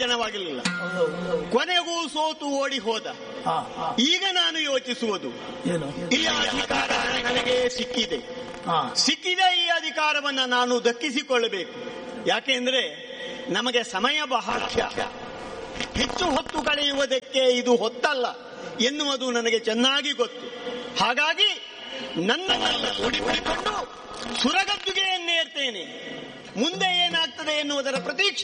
ಪ್ರಯೋಜನವಾಗಿರಲಿಲ್ಲ ಕೊನೆಗೂ ಸೋತು ಓಡಿ ಹೋದ ಹಾ, ಹಾ. ಈಗ ನಾನು ಯೋಚಿಸುವುದು ಏನು ಈ ಅಧಿಕಾರ ನನಗೆ ಸಿಕ್ಕಿದೆ ಹಾ ಸಿಕ್ಕಿದ ಈ ಅಧಿಕಾರವನ್ನ ನಾನು ದಕ್ಕಿಸಿಕೊಳ್ಳಬೇಕು ಯಾಕೆಂದ್ರೆ ನಮಗೆ ಸಮಯ ಬಹಾಕ್ಯ ಹೆಚ್ಚು ಹೊತ್ತು ಕಳೆಯುವುದಕ್ಕೆ ಇದು ಹೊತ್ತಲ್ಲ ಎನ್ನುವುದು ನನಗೆ ಚೆನ್ನಾಗಿ ಗೊತ್ತು ಹಾಗಾಗಿ ನನ್ನನ್ನೆಲ್ಲ ಕೂಡಿಕೊಂಡು ಸುರಗದ್ದುಗೆಯನ್ನೇರ್ತೇನೆ ಮುಂದೆ ಏನಾಗ್ತದೆ ಎನ್ನುವುದರ ಪ್ರತೀಕ್ಷೆ